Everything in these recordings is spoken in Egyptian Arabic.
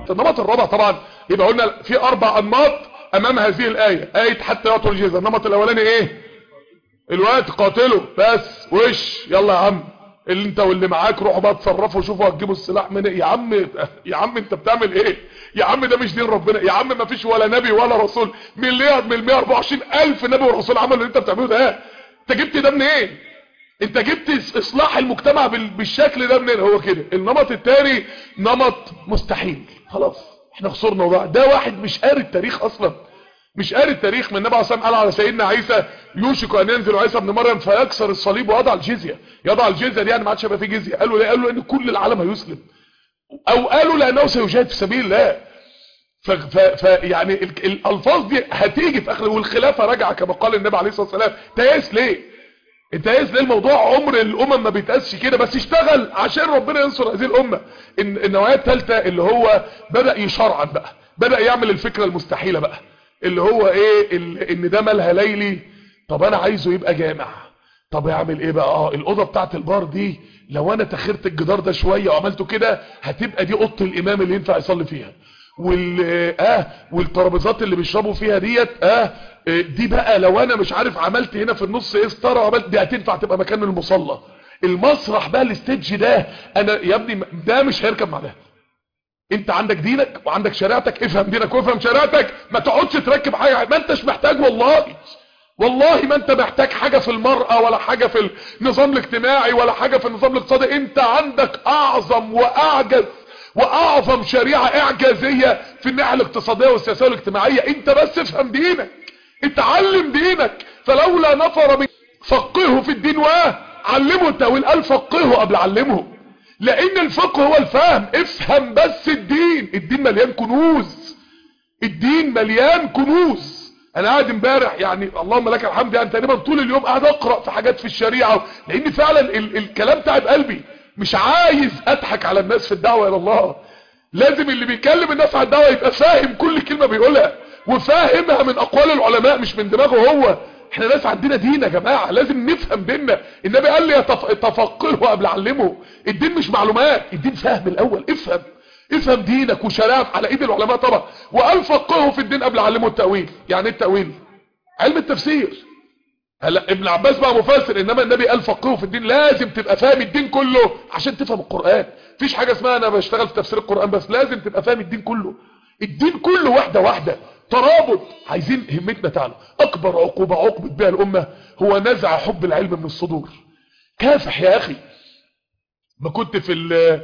النمط الرابع طبعا يبقى قلنا في اربع انماط امام هذه الايه ايه حتى يعطوا الجزيه النمط الاولاني ايه الوقت قاتله بس وش يلا يا عم اللي انت واللي معاك روحوا بقى تصرفوا شوفوا هتجيبوا السلاح من ايه يا عم يا عم انت بتعمل ايه يا عم ده مش دين ربنا يا عم ما فيش ولا نبي ولا رسول مليار من 124 الف نبي ورسول عملوا اللي انت بتعمله ده انت جبت ده منين ايه؟ انت جبت اصلاح المجتمع بالشكل ده منين هو كده النمط التاني نمط مستحيل خلاص احنا خسرنا وضع ده واحد مش قاري التاريخ اصلا مش قاري التاريخ من النبي عليه الصلاه والسلام قال على سيدنا عيسى يوشك ان ينزل عيسى ابن مريم فيكسر الصليب ويضع الجزيه يضع الجزيه دي يعني ما عادش هيبقى فيه جزيه قالوا ليه قالوا ان كل العالم هيسلم او قالوا لانه سيجاهد في سبيل الله ف ف ف يعني الالفاظ دي هتيجي في اخر والخلافه راجعه كما قال النبي عليه الصلاه والسلام تياس ليه انت ياس ليه الموضوع عمر الامم ما بيتقاسش كده بس اشتغل عشان ربنا ينصر هذه الامه إن النوعيه الثالثه اللي هو بدا يشرعن بقى بدا يعمل الفكره المستحيله بقى اللي هو ايه ان ده مالها ليلي طب انا عايزه يبقى جامع طب يعمل ايه بقى اه الاوضه بتاعت البار دي لو انا تخرت الجدار ده شويه وعملته كده هتبقى دي اوضه الامام اللي ينفع يصلي فيها وال اه والترابيزات اللي بيشربوا فيها ديت اه دي بقى لو انا مش عارف عملت هنا في النص ايه ستاره وعملت دي هتنفع تبقى مكان المصلى المسرح بقى الاستيدج ده انا يا ابني ده مش هيركب مع ده انت عندك دينك وعندك شريعتك افهم دينك وافهم شريعتك ما تقعدش تركب حاجه ما انتش محتاج والله والله ما انت محتاج حاجة في المرأة ولا حاجة في النظام الاجتماعي ولا حاجة في النظام الاقتصادي انت عندك اعظم واعجز واعظم شريعة اعجازية في الناحية الاقتصادية والسياسية والاجتماعية انت بس افهم دينك اتعلم دينك فلولا نفر من فقهه في الدين وعلمه التأويل قال فقهه قبل علمه لان الفقه هو الفهم افهم بس الدين الدين مليان كنوز الدين مليان كنوز انا قاعد امبارح يعني اللهم لك الحمد يعني تقريبا طول اليوم قاعد اقرا في حاجات في الشريعه لان فعلا ال الكلام تعب قلبي مش عايز اضحك على الناس في الدعوه الى الله لازم اللي بيكلم الناس على الدعوه يبقى فاهم كل كلمه بيقولها وفاهمها من اقوال العلماء مش من دماغه هو احنا ناس عندنا دين يا جماعه لازم نفهم ديننا النبي قال لي تفقهه قبل علمه الدين مش معلومات الدين فهم الاول افهم افهم دينك وشريعتك على ايد العلماء طبعا وقال فقهه في الدين قبل علمه التأويل يعني ايه التأويل علم التفسير هلا ابن عباس بقى مفسر انما النبي قال فقهه في الدين لازم تبقى فاهم الدين كله عشان تفهم القرآن مفيش حاجة اسمها انا بشتغل في تفسير القرآن بس لازم تبقى فاهم الدين كله الدين كله واحدة واحدة ترابط عايزين همتنا تعلى اكبر عقوبة عقبت بها الامة هو نزع حب العلم من الصدور كافح يا اخي ما كنت في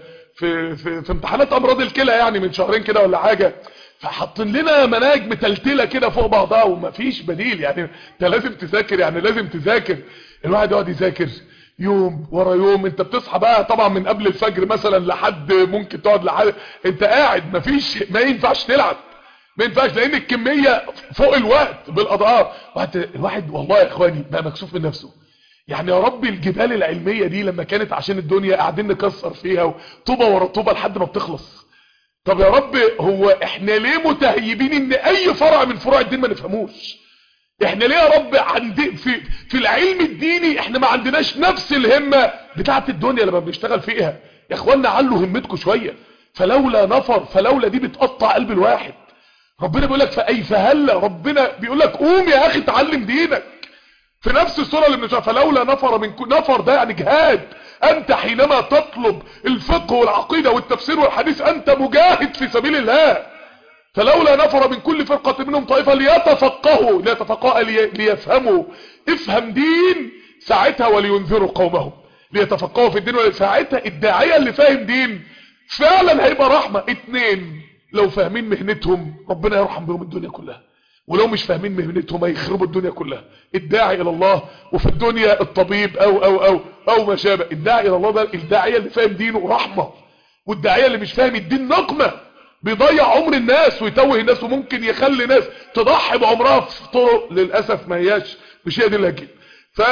في في, في امتحانات امراض الكلى يعني من شهرين كده ولا حاجه فحاطين لنا مناهج متلتله كده فوق بعضها ومفيش بديل يعني انت لازم تذاكر يعني لازم تذاكر الواحد يقعد يذاكر يوم ورا يوم انت بتصحى بقى طبعا من قبل الفجر مثلا لحد ممكن تقعد لحد انت قاعد مفيش ما ينفعش تلعب ما ينفعش لان الكميه فوق الوقت بالاضعاف الواحد والله يا اخواني بقى مكسوف من نفسه يعني يا رب الجبال العلمية دي لما كانت عشان الدنيا قاعدين نكسر فيها طوبة ورا طوبة لحد ما بتخلص طب يا رب هو احنا ليه متهيبين ان اي فرع من فروع الدين ما نفهموش احنا ليه يا رب عند في في العلم الديني احنا ما عندناش نفس الهمة بتاعت الدنيا لما بنشتغل فيها يا اخوانا علوا همتكم شوية فلولا نفر فلولا دي بتقطع قلب الواحد ربنا بيقول لك فاي فهلا ربنا بيقول لك قوم يا اخي اتعلم دينك في نفس السورة اللي بنشوفها فلولا نفر من نفر ده يعني جهاد انت حينما تطلب الفقه والعقيدة والتفسير والحديث انت مجاهد في سبيل الله فلولا نفر من كل فرقة منهم طائفة ليتفقهوا ليتفقهوا لي ليفهموا افهم دين ساعتها ولينذروا قومهم ليتفقهوا في الدين ساعتها الداعية اللي فاهم دين فعلا هيبقى رحمة اتنين لو فاهمين مهنتهم ربنا يرحم بهم الدنيا كلها ولو مش فاهمين مهنتهم هيخربوا الدنيا كلها الداعي الى الله وفي الدنيا الطبيب او او او او ما شابه الداعي الى الله ده الداعيه اللي فاهم دينه رحمه والداعيه اللي مش فاهم الدين نقمه بيضيع عمر الناس ويتوه الناس وممكن يخلي ناس تضحي بعمرها في طرق للاسف ما هياش مش هي دي الهجين ف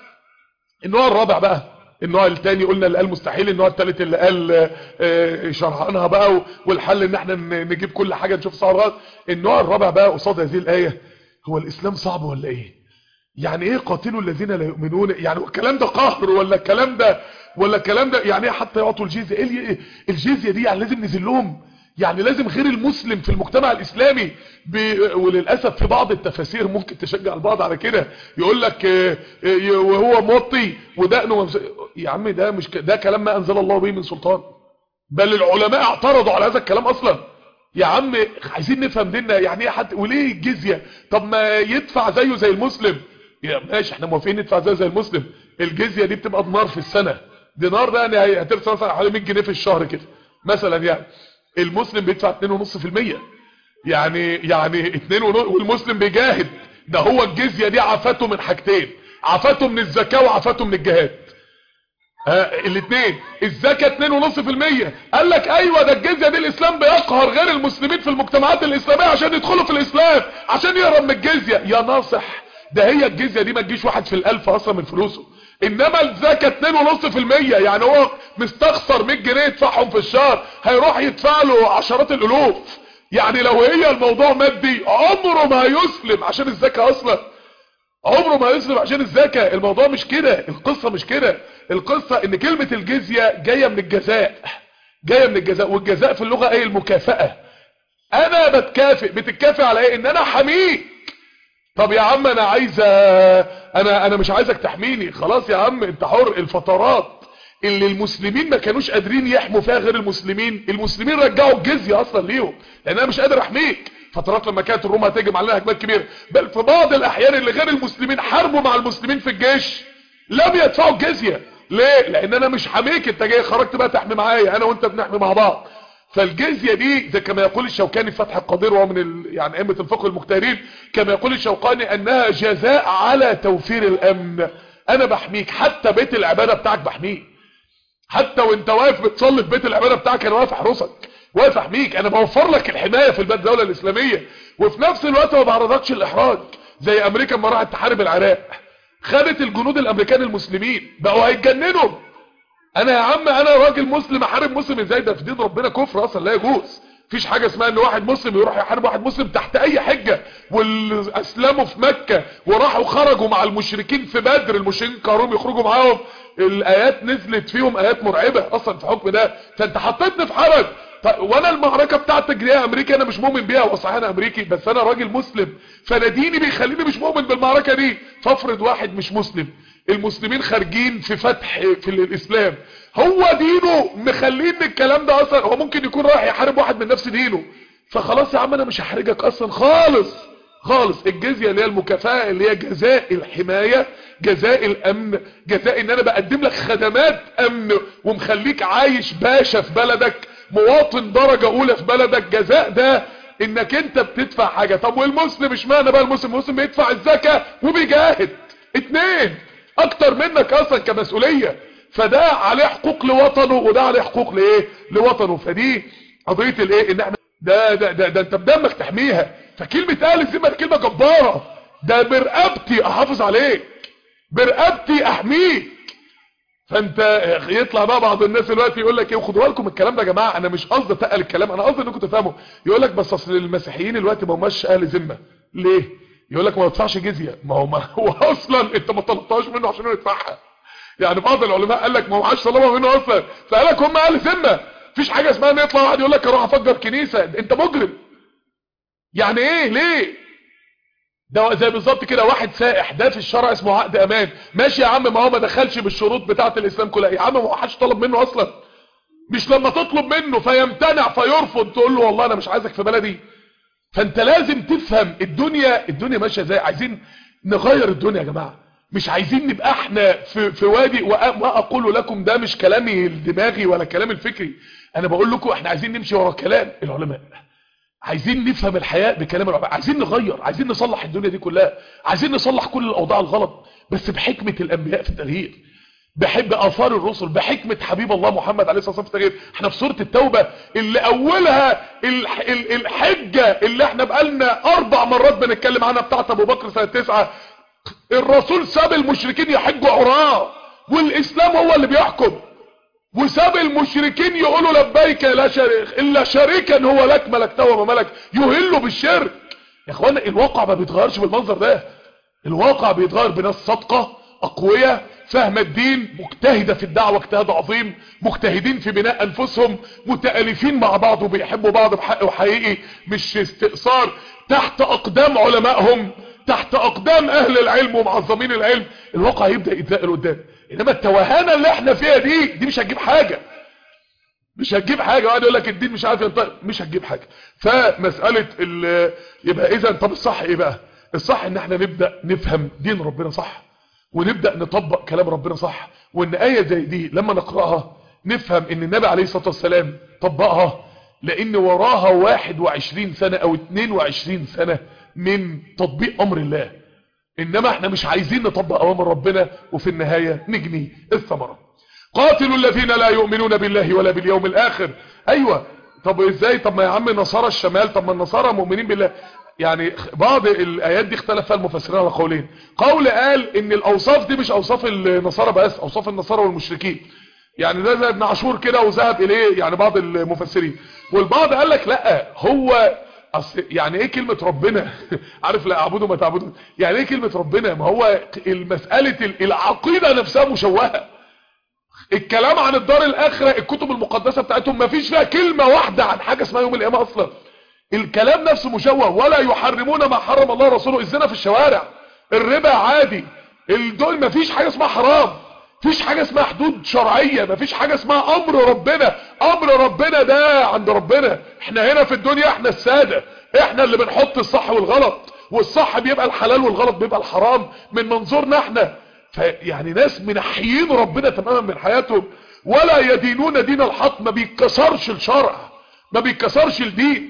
النوع الرابع بقى النوع الثاني قلنا اللي قال مستحيل النوع الثالث اللي قال شرحانها بقى والحل ان احنا نجيب كل حاجة نشوف صعب النوع الرابع بقى قصاد هذه الآية هو الإسلام صعب ولا ايه يعني ايه قاتلوا الذين لا يؤمنون يعني الكلام ده قهر ولا الكلام ده ولا الكلام ده يعني ايه حتى يعطوا الجزية ايه الجزية دي يعني لازم نذلهم يعني لازم غير المسلم في المجتمع الاسلامي ب... وللاسف في بعض التفاسير ممكن تشجع البعض على كده يقول لك آه، آه، وهو موطي ودقنه ممس... يا عم ده مش ك... ده كلام ما انزل الله به من سلطان بل العلماء اعترضوا على هذا الكلام اصلا يا عم عايزين نفهم ديننا يعني ايه حد وليه الجزيه طب ما يدفع زيه زي المسلم يا ماشي احنا موافقين ندفع زيه زي المسلم الجزيه دي بتبقى دينار في السنه دينار ده يعني هترسل مثلا حوالي 100 جنيه في الشهر كده مثلا يعني المسلم بيدفع 2.5% يعني يعني 2 والمسلم بيجاهد ده هو الجزيه دي عفته من حاجتين عفته من الزكاه وعفته من الجهاد الاثنين الزكاة 2.5% قال لك ايوه ده الجزية دي الاسلام بيقهر غير المسلمين في المجتمعات الاسلامية عشان يدخلوا في الاسلام عشان يهرب من الجزية يا ناصح ده هي الجزية دي ما تجيش واحد في الالف اصلا من فلوسه انما الزكاة 2.5% يعني هو مستخسر 100 جنيه يدفعهم في الشهر هيروح يدفع له عشرات الالوف يعني لو هي الموضوع مادي عمره ما هيسلم عشان الزكاة اصلا عمره ما يسلم عشان الزكاة الموضوع مش كده القصة مش كده القصة ان كلمة الجزية جاية من الجزاء جاية من الجزاء والجزاء في اللغة ايه المكافأة انا بتكافئ بتتكافئ على ايه ان انا حميك طب يا عم انا عايز انا انا مش عايزك تحميني خلاص يا عم انت حر الفترات اللي المسلمين ما كانوش قادرين يحموا فيها غير المسلمين المسلمين رجعوا الجزية اصلا ليهم لان انا مش قادر احميك فترات لما كانت الروم هتهجم علينا هجمات كبيره بل في بعض الاحيان اللي غير المسلمين حاربوا مع المسلمين في الجيش لم يدفعوا الجزيه ليه لان انا مش حاميك انت جاي خرجت بقى تحمي معايا انا وانت بنحمي مع بعض فالجزيه دي زي كما يقول الشوكاني في فتح القدير وهو من ال... يعني ائمه الفقه المجتهدين كما يقول الشوكاني انها جزاء على توفير الامن انا بحميك حتى بيت العباده بتاعك بحميك حتى وانت واقف بتصلي في بيت العباده بتاعك انا واقف احرسك واقف احميك انا بوفر لك الحمايه في البلد الدوله الاسلاميه وفي نفس الوقت ما بعرضكش الاحراج زي امريكا لما راحت تحارب العراق خدت الجنود الامريكان المسلمين بقوا هيتجننوا انا يا عم انا راجل مسلم احارب مسلم ازاي ده في دين ربنا كفر اصلا لا يجوز مفيش حاجه اسمها ان واحد مسلم يروح يحارب واحد مسلم تحت اي حجه واللي اسلموا في مكه وراحوا خرجوا مع المشركين في بدر المشركين قارون يخرجوا معاهم الايات نزلت فيهم ايات مرعبه اصلا في حكم ده فانت حطيتني في حرج طيب وانا المعركة بتاعتك دي امريكا انا مش مؤمن بيها وصحيح انا امريكي بس انا راجل مسلم فانا ديني بيخليني مش مؤمن بالمعركة دي فافرض واحد مش مسلم المسلمين خارجين في فتح في الاسلام هو دينه مخلين الكلام ده اصلا هو ممكن يكون رايح يحارب واحد من نفس دينه فخلاص يا عم انا مش هحرجك اصلا خالص خالص الجزية اللي هي المكافأة اللي هي جزاء الحماية جزاء الامن جزاء ان انا بقدم لك خدمات امن ومخليك عايش باشا في بلدك مواطن درجة اولى في بلدك جزاء ده انك انت بتدفع حاجة طب والمسلم اشمعنى بقى المسلم المسلم بيدفع الزكاة وبيجاهد اتنين اكتر منك اصلا كمسؤولية فده عليه حقوق لوطنه وده عليه حقوق لايه لوطنه فدي قضية الايه ان احنا ده ده ده, ده انت بدمك تحميها فكلمة اهل الذمة دي كلمة جبارة ده برقبتي احافظ عليك برقبتي احميك فانت يطلع بقى بعض الناس دلوقتي يقول لك ايه وخدوا بالكم الكلام ده يا جماعه انا مش قصدي اتقل الكلام انا قصدي انكم تفهموا يقول لك بس اصل المسيحيين دلوقتي ما هماش اهل ذمه ليه يقول لك ما يدفعش جزيه ما هو ما هو اصلا انت ما طلبتهاش منه عشان يدفعها يعني بعض العلماء قال لك ما هو عاش طلبها منه اصلا فقال لك هم اهل ذمه مفيش حاجه اسمها ان يطلع واحد يقول لك اروح افجر كنيسه انت مجرم يعني ايه ليه ده زي بالظبط كده واحد سائح ده في الشرع اسمه عقد امان ماشي يا عم ما هو ما دخلش بالشروط بتاعه الاسلام كلها يا عم ما هو حدش طلب منه اصلا مش لما تطلب منه فيمتنع فيرفض تقول له والله انا مش عايزك في بلدي فانت لازم تفهم الدنيا الدنيا ماشيه ازاي عايزين نغير الدنيا يا جماعه مش عايزين نبقى احنا في في وادي وما اقول لكم ده مش كلامي الدماغي ولا كلامي الفكري انا بقول لكم احنا عايزين نمشي ورا كلام العلماء عايزين نفهم الحياة بكلام العلماء عايزين نغير عايزين نصلح الدنيا دي كلها عايزين نصلح كل الاوضاع الغلط بس بحكمة الانبياء في التغيير بحب اثار الرسل بحكمة حبيب الله محمد عليه الصلاة والسلام في التغيير احنا في سورة التوبة اللي اولها الح... الحجة اللي احنا بقالنا اربع مرات بنتكلم عنها بتاعت ابو بكر سنة تسعة الرسول ساب المشركين يحجوا عراه والاسلام هو اللي بيحكم وساب المشركين يقولوا لبيك لا شريك الا شريكا هو لك ملكته وما ملك يهلوا بالشرك يا اخوانا الواقع ما بيتغيرش بالمنظر ده الواقع بيتغير بناس صادقه اقوياء فاهمه الدين مجتهده في الدعوه اجتهاد عظيم مجتهدين في بناء انفسهم متالفين مع بعض وبيحبوا بعض بحق وحقيقي مش استئثار تحت اقدام علمائهم تحت اقدام اهل العلم ومعظمين العلم الواقع يبدا يتزقل قدام انما التوهانه اللي احنا فيها دي دي مش هتجيب حاجه مش هتجيب حاجه وقاعد يقول لك الدين مش عارف ينطق مش هتجيب حاجه فمساله ال- يبقى اذا طب الصح ايه بقى الصح ان احنا نبدا نفهم دين ربنا صح ونبدا نطبق كلام ربنا صح وان ايه زي دي لما نقراها نفهم ان النبي عليه الصلاه والسلام طبقها لان وراها 21 سنه او 22 سنه من تطبيق امر الله انما احنا مش عايزين نطبق اوامر ربنا وفي النهايه نجني الثمره قاتلوا الذين لا يؤمنون بالله ولا باليوم الاخر ايوه طب ازاي طب ما يا عم نصارى الشمال طب ما النصارى مؤمنين بالله يعني بعض الايات دي اختلف فيها المفسرين على قولين قول قال ان الاوصاف دي مش اوصاف النصارى بس اوصاف النصارى والمشركين يعني ده زي ابن عاشور كده وذهب اليه يعني بعض المفسرين والبعض قال لك لا هو أصل يعني ايه كلمة ربنا عارف لا اعبده ما تعبده يعني ايه كلمة ربنا ما هو المسألة العقيدة نفسها مشوهة الكلام عن الدار الاخرة الكتب المقدسة بتاعتهم ما فيش فيها كلمة واحدة عن حاجة اسمها يوم القيامة اصلا الكلام نفسه مشوه ولا يحرمون ما حرم الله ورسوله الزنا في الشوارع الربا عادي دول ما فيش حاجة اسمها حرام فيش حاجة اسمها حدود شرعية مفيش حاجة اسمها امر ربنا امر ربنا ده عند ربنا احنا هنا في الدنيا احنا السادة احنا اللي بنحط الصح والغلط والصح بيبقى الحلال والغلط بيبقى الحرام من منظورنا احنا فيعني ناس منحيين ربنا تماما من حياتهم ولا يدينون دين الحق ما بيتكسرش الشرع ما بيتكسرش الدين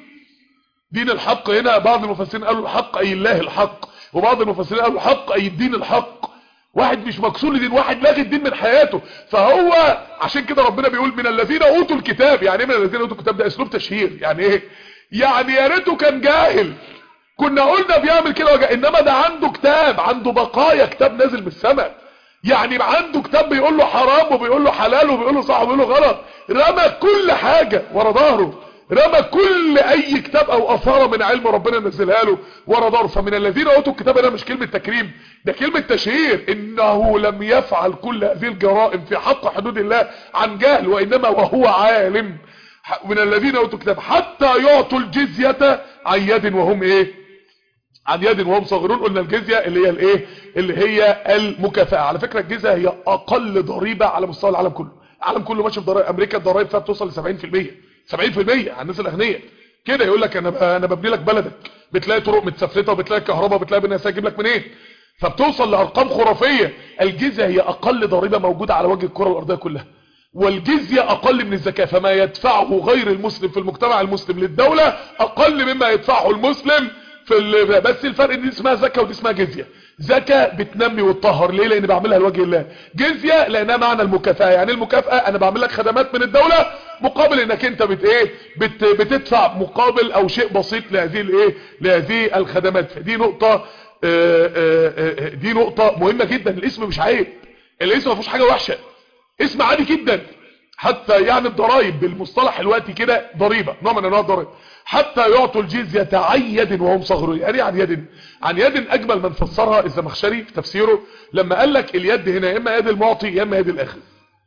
دين الحق هنا بعض المفسرين قالوا الحق اي الله الحق وبعض المفسرين قالوا الحق اي الدين الحق واحد مش مكسور لدين واحد لاغي الدين من حياته فهو عشان كده ربنا بيقول من الذين اوتوا الكتاب يعني ايه من الذين اوتوا الكتاب ده اسلوب تشهير يعني ايه يعني يا ريته كان جاهل كنا قلنا بيعمل كده وجه انما ده عنده كتاب عنده بقايا كتاب نازل من السماء يعني عنده كتاب بيقول له حرام وبيقول له حلال وبيقول له صح وبيقول له غلط رمى كل حاجة ورا ظهره رمى كل اي كتاب او اثارة من علم ربنا نزلها له ورا ظهره فمن الذين اوتوا الكتاب ده مش كلمة تكريم ده كلمة تشهير انه لم يفعل كل هذه الجرائم في حق حدود الله عن جهل وانما وهو عالم من الذين اوتوا الكتاب حتى يعطوا الجزية عن يد وهم ايه عن يد وهم صغيرون قلنا الجزية اللي هي الايه اللي هي المكافأة على فكرة الجزية هي اقل ضريبة على مستوى العالم كله العالم كله ماشي في ضرائب امريكا الضرائب فيها بتوصل ل 70% 70% على الناس الاغنياء كده يقول لك انا انا ببني لك بلدك بتلاقي طرق متسفلته وبتلاقي كهرباء بتلاقي بناس هجيب لك منين إيه؟ فبتوصل لارقام خرافيه الجزيه هي اقل ضريبه موجوده على وجه الكره الارضيه كلها والجزيه اقل من الزكاه فما يدفعه غير المسلم في المجتمع المسلم للدوله اقل مما يدفعه المسلم في ال... بس الفرق ان دي اسمها زكاه ودي اسمها جزيه زكاه بتنمي وتطهر ليه لان بعملها لوجه الله جزيه لانها معنى المكافاه يعني المكافاه انا بعمل لك خدمات من الدوله مقابل انك انت بت ايه بت بتدفع مقابل او شيء بسيط لهذه الايه لهذه الخدمات فدي نقطه آآ آآ دي نقطه مهمه جدا الاسم مش عيب الاسم ما فيهوش حاجه وحشه اسم عادي جدا حتى يعني الضرايب بالمصطلح الوقتي كده ضريبه نوع من انواع الضرايب حتى يعطوا الجزيه عن يد وهم صغرون يعني عن يد عن يد اجمل من فسرها الزمخشري في تفسيره لما قال لك اليد هنا يا اما يد المعطي يا اما يد الاخذ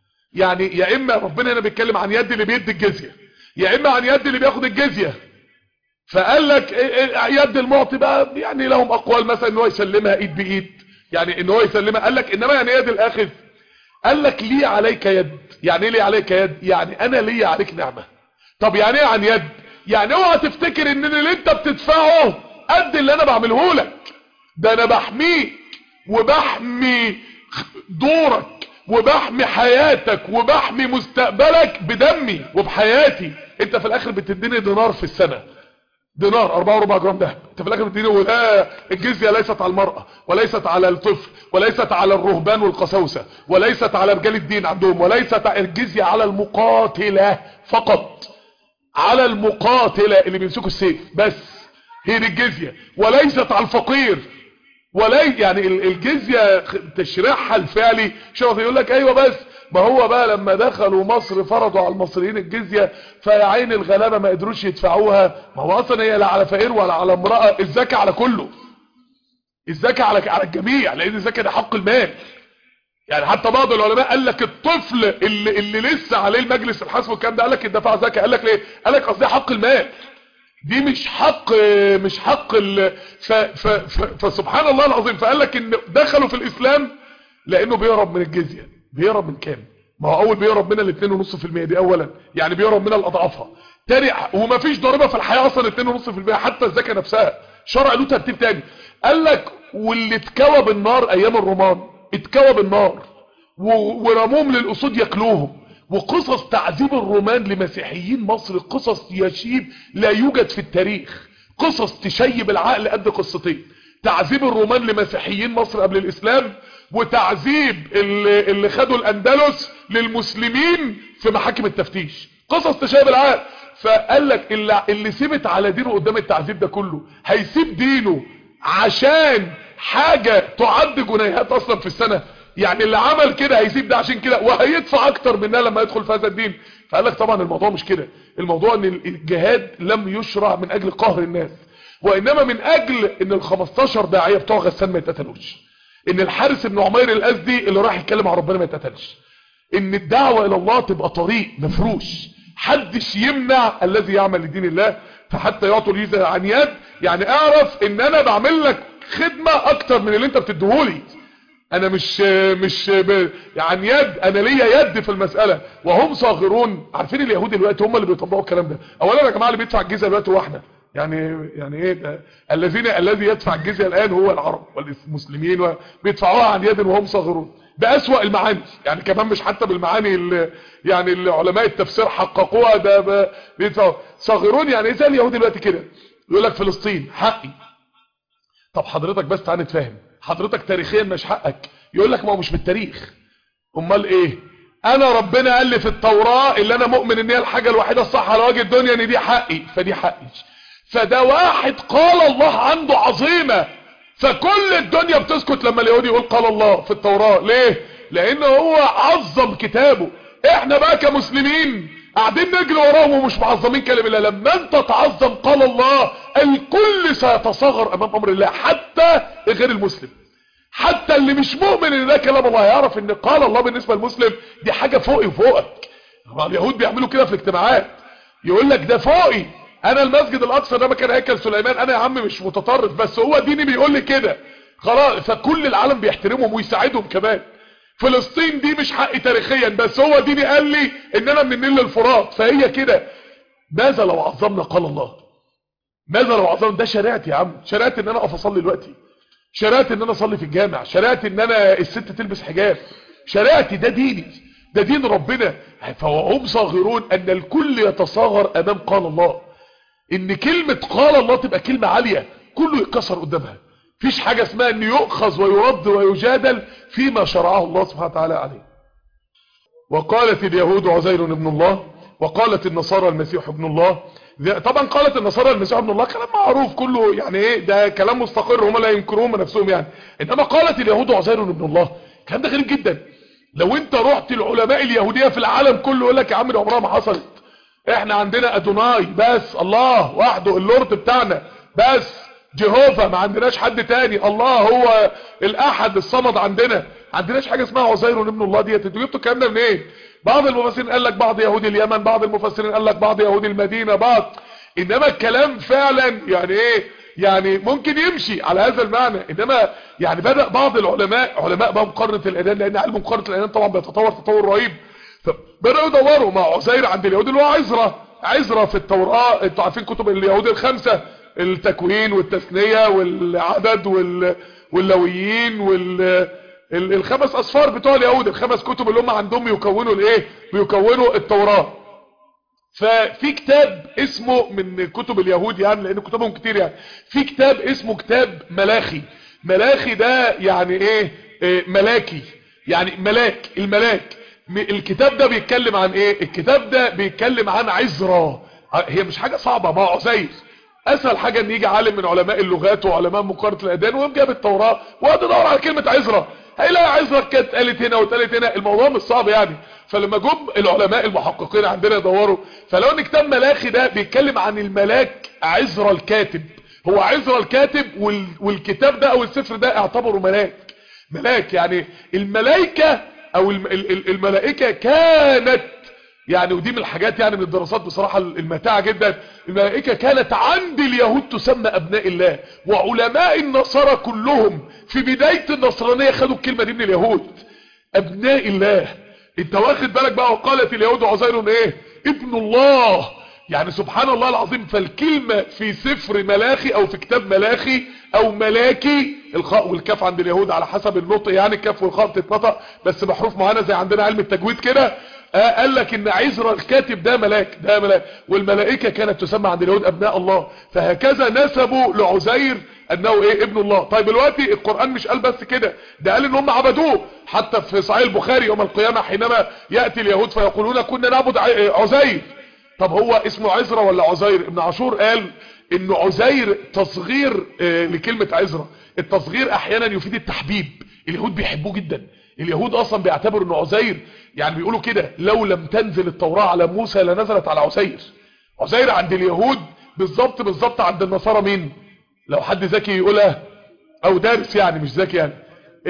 يعني يا اما ربنا هنا بيتكلم عن يد اللي بيدي الجزيه يا اما عن يد اللي بياخد الجزيه فقال لك يد المعطي بقى يعني لهم اقوال مثلا ان هو يسلمها ايد بايد يعني ان هو يسلمها قال لك انما يعني يد الاخذ قال لك لي عليك يد يعني ايه لي عليك يد يعني انا لي عليك نعمه طب يعني ايه عن يد يعني اوعى تفتكر ان اللي انت بتدفعه قد اللي انا بعمله لك ده انا بحميك وبحمي دورك وبحمي حياتك وبحمي مستقبلك بدمي وبحياتي انت في الاخر بتديني دينار في السنة دينار 4 4 جرام دهب انت في الاخر بتديني ولا الجزية ليست على المرأة وليست على الطفل وليست على الرهبان والقساوسة وليست على رجال الدين عندهم وليست الجزية على المقاتلة فقط على المقاتلة اللي بيمسكوا السيف بس هي دي الجزية وليست على الفقير ولا يعني الجزية تشريعها الفعلي شوف يقول لك ايوه بس ما هو بقى لما دخلوا مصر فرضوا على المصريين الجزية فيا عين الغلابة ما قدروش يدفعوها ما هو اصلا هي لا على فقير ولا على امرأة الزكاة على كله الزكاة على على الجميع لان الزكاة ده حق المال يعني حتى بعض العلماء قال لك الطفل اللي, اللي لسه عليه المجلس الحسب والكلام ده قال لك الدفاع زكاه قال لك ليه قال لك قصدي حق المال دي مش حق مش حق ال... ف... ف... ف... فسبحان الله العظيم فقال لك ان دخلوا في الاسلام لانه بيهرب من الجزيه بيهرب من كام ما هو اول بيهرب من ال 2.5% دي اولا يعني بيهرب من الاضعافها تاني وما فيش ضريبه في الحياه اصلا 2.5% حتى الزكاه نفسها شرع له ترتيب تاني قال لك واللي اتكوى بالنار ايام الرومان اتكوى بالنار ورموهم للاسود ياكلوهم وقصص تعذيب الرومان لمسيحيين مصر قصص يشيب لا يوجد في التاريخ قصص تشيب العقل قد قصتين تعذيب الرومان لمسيحيين مصر قبل الاسلام وتعذيب اللي, اللي خدوا الاندلس للمسلمين في محاكم التفتيش قصص تشيب العقل فقال لك اللي, اللي سيبت على دينه قدام التعذيب ده كله هيسيب دينه عشان حاجة تعد جنيهات اصلا في السنة يعني اللي عمل كده هيسيب ده عشان كده وهيدفع اكتر منها لما يدخل في هذا الدين فقال لك طبعا الموضوع مش كده الموضوع ان الجهاد لم يشرع من اجل قهر الناس وانما من اجل ان ال 15 داعيه بتوع غسان ما يتقتلوش ان الحارس بن عمير الازدي اللي راح يتكلم عن ربنا ما يتقتلش ان الدعوه الى الله تبقى طريق مفروش حدش يمنع الذي يعمل لدين الله فحتى يعطوا اليزة عن يد يعني اعرف ان انا بعمل لك خدمة اكتر من اللي انت بتديهولي انا مش مش ب... يعني يد انا ليا يد في المسألة وهم صاغرون عارفين اليهود دلوقتي هم اللي بيطبقوا الكلام ده اولا يا جماعة اللي بيدفع الجزية دلوقتي هو احنا يعني يعني ايه ده الذين الذي يدفع الجزية الان هو العرب والمسلمين بيدفعوها عن يد وهم صاغرون بأسوأ المعاني يعني كمان مش حتى بالمعاني اللي يعني اللي علماء التفسير حققوها ده بيدفعوا صاغرون يعني ايه زي اليهود دلوقتي كده يقول لك فلسطين حقي طب حضرتك بس تعالى نتفاهم حضرتك تاريخيا مش حقك يقول لك ما هو مش بالتاريخ امال ايه انا ربنا قال لي في التوراة اللي انا مؤمن ان هي الحاجة الوحيدة الصح على وجه الدنيا ان دي حقي فدي حقي فده واحد قال الله عنده عظيمة فكل الدنيا بتسكت لما اليهودي يقول قال الله في التوراة ليه لان هو عظم كتابه احنا بقى كمسلمين قاعدين نجري وراهم ومش معظمين كلام الله لما انت تعظم قال الله الكل سيتصغر امام امر الله حتى غير المسلم حتى اللي مش مؤمن ان ده كلام الله يعرف ان قال الله بالنسبة للمسلم دي حاجة فوقي وفوقك اليهود بيعملوا كده في الاجتماعات يقول لك ده فوقي انا المسجد الاقصى ده مكان هيكل سليمان انا يا عم مش متطرف بس هو ديني بيقول لي كده خلاص فكل العالم بيحترمهم ويساعدهم كمان فلسطين دي مش حقي تاريخيا بس هو ديني قال لي ان انا من النيل للفرات فهي كده ماذا لو عظمنا قال الله ماذا لو عظمنا ده شريعتي يا عم شريعتي ان انا اقف اصلي دلوقتي شريعتي ان انا اصلي في الجامع شريعتي ان انا الست تلبس حجاب شريعتي ده ديني ده دين ربنا فهم صاغرون ان الكل يتصاغر امام قال الله ان كلمة قال الله تبقى كلمة عالية كله يتكسر قدامها فيش حاجة اسمها ان يؤخذ ويرد ويجادل فيما شرعه الله سبحانه وتعالى عليه وقالت اليهود عزير ابن الله وقالت النصارى المسيح ابن الله طبعا قالت النصارى المسيح ابن الله كلام معروف كله يعني ايه ده كلام مستقر هم لا ينكروه من نفسهم يعني انما قالت اليهود عزير ابن الله الكلام ده غريب جدا لو انت رحت العلماء اليهودية في العالم كله يقول لك يا عم دي عمرها ما حصلت احنا عندنا ادوناي بس الله وحده اللورد بتاعنا بس جهوفا ما عندناش حد تاني الله هو الاحد الصمد عندنا عندناش حاجة اسمها عزير ابن الله ديت انتوا جبتوا الكلام ده منين إيه؟ بعض المفسرين قال لك بعض يهود اليمن بعض المفسرين قال لك بعض يهود المدينة بعض انما الكلام فعلا يعني ايه يعني ممكن يمشي على هذا المعنى انما يعني بدأ بعض العلماء علماء بقى مقارنة الادان لان علم مقارنة الادان طبعا بيتطور تطور رهيب فبدأوا يدوروا مع عزير عند اليهود اللي هو عزرة عزرة في التوراة انتوا عارفين كتب اليهود الخمسة التكوين والتثنية والعدد وال... واللويين وال الخمس اصفار بتوع اليهود الخمس كتب اللي هم عندهم يكونوا الايه بيكونوا التوراة ففي كتاب اسمه من كتب اليهود يعني لان كتبهم كتير يعني في كتاب اسمه كتاب ملاخي ملاخي ده يعني ايه, إيه ملاكي يعني ملاك الملاك الكتاب ده بيتكلم عن ايه الكتاب ده بيتكلم عن عزرة هي مش حاجة صعبة ما عزير اسهل حاجة ان يجي عالم من علماء اللغات وعلماء مقارنة الادان ويقوم جاب التوراة وقعد يدور على كلمة عزرة هيلاقي عزرة كانت قالت هنا واتقالت هنا الموضوع مش صعب يعني فلما جم العلماء المحققين عندنا يدوروا فلو ان كتاب ملاخي ده بيتكلم عن الملاك عزرة الكاتب هو عزرة الكاتب وال... والكتاب ده او السفر ده اعتبره ملاك ملاك يعني الملائكة او الملائكة كانت يعني ودي من الحاجات يعني من الدراسات بصراحة الماتعة جدا الملائكة كانت عند اليهود تسمى ابناء الله وعلماء النصارى كلهم في بداية النصرانية خدوا الكلمة دي من اليهود ابناء الله انت واخد بالك بقى وقالت اليهود عزير ايه ابن الله يعني سبحان الله العظيم فالكلمة في سفر ملاخي او في كتاب ملاخي او ملاكي الخاء والكاف عند اليهود على حسب النطق يعني الكاف والخاء بتتنطق بس بحروف معينه زي عندنا علم التجويد كده آه قال لك ان عزرا الكاتب ده ملاك ده ملاك والملائكة كانت تسمى عند اليهود ابناء الله فهكذا نسبوا لعزير انه ايه ابن الله طيب دلوقتي القرآن مش قال بس كده ده قال ان هم عبدوه حتى في صحيح البخاري يوم القيامة حينما يأتي اليهود فيقولون كنا نعبد عزير طب هو اسمه عزرا ولا عزير ابن عاشور قال ان عزير تصغير آه لكلمة عزرا التصغير احيانا يفيد التحبيب اليهود بيحبوه جدا اليهود اصلا بيعتبروا ان عزير يعني بيقولوا كده لو لم تنزل التوراة على موسى لنزلت على عزير عزير عند اليهود بالظبط بالظبط عند النصارى مين لو حد ذكي يقولها او دارس يعني مش ذكي يعني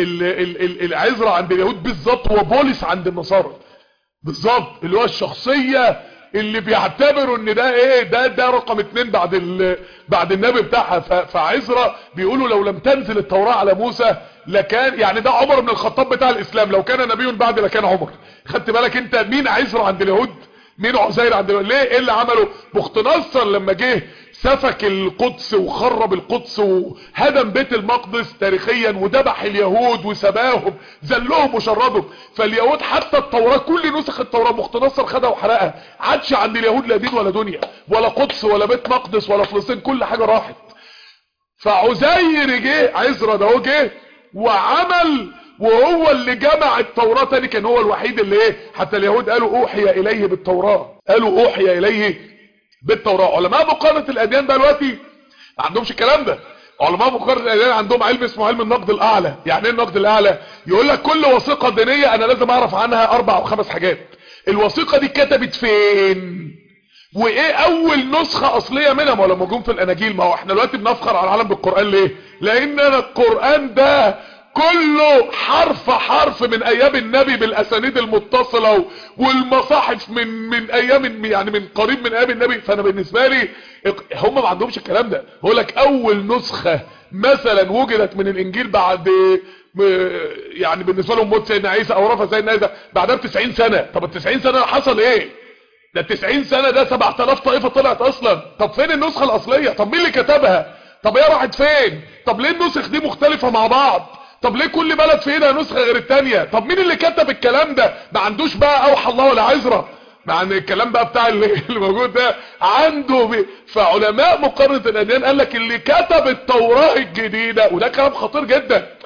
العزرة عند اليهود بالظبط هو بولس عند النصارى بالظبط اللي هو الشخصية اللي بيعتبروا ان ده ايه ده ده رقم اتنين بعد بعد النبي بتاعها فعزرة بيقولوا لو لم تنزل التوراة على موسى لكان يعني ده عمر بن الخطاب بتاع الاسلام لو كان نبي بعد لكان عمر خدت بالك انت مين عزرة عند اليهود مين عزير عند اليهود ليه ايه اللي عمله بخت نصر لما جه سفك القدس وخرب القدس وهدم بيت المقدس تاريخيا وذبح اليهود وسباهم ذلهم وشردهم فاليهود حتى التوراة كل نسخ التوراة مخت نصر خدها وحرقها عادش عند اليهود لا دين ولا دنيا ولا قدس ولا بيت مقدس ولا فلسطين كل حاجة راحت فعزير جه عزرا ده هو جه وعمل وهو اللي جمع التوراة تاني كان هو الوحيد اللي ايه حتى اليهود قالوا اوحي اليه بالتوراة قالوا اوحي اليه بالتوراة علماء مقارنة الاديان بقى دلوقتي ما عندهمش الكلام ده علماء مقارنة الاديان عندهم علم اسمه علم النقد الاعلى يعني ايه النقد الاعلى يقول لك كل وثيقة دينية انا لازم اعرف عنها اربع او خمس حاجات الوثيقة دي اتكتبت فين وايه اول نسخة اصلية منها ما لما جم في الاناجيل ما هو احنا دلوقتي بنفخر على العالم بالقرآن ليه لان انا القرآن ده كله حرف حرف من ايام النبي بالاسانيد المتصلة والمصاحف من من ايام يعني من قريب من ايام النبي فانا بالنسبة لي هم ما عندهمش الكلام ده بقول لك اول نسخة مثلا وجدت من الانجيل بعد يعني بالنسبة لهم موت سيدنا عيسى او رفع سيدنا عيسى بعدها ب 90 سنة طب ال 90 سنة حصل ايه ده 90 سنة ده 7000 طائفة طلعت اصلا طب فين النسخة الاصلية طب مين اللي كتبها طب هي راحت فين طب ليه النسخ دي مختلفة مع بعض طب ليه كل بلد في ايدها نسخة غير التانية طب مين اللي كتب الكلام ده ما عندوش بقى اوحى الله ولا عزرة مع ان الكلام بقى بتاع اللي, اللي موجود ده عنده بي فعلماء مقارنة الاديان قال لك اللي كتب التوراة الجديدة وده كلام خطير جدا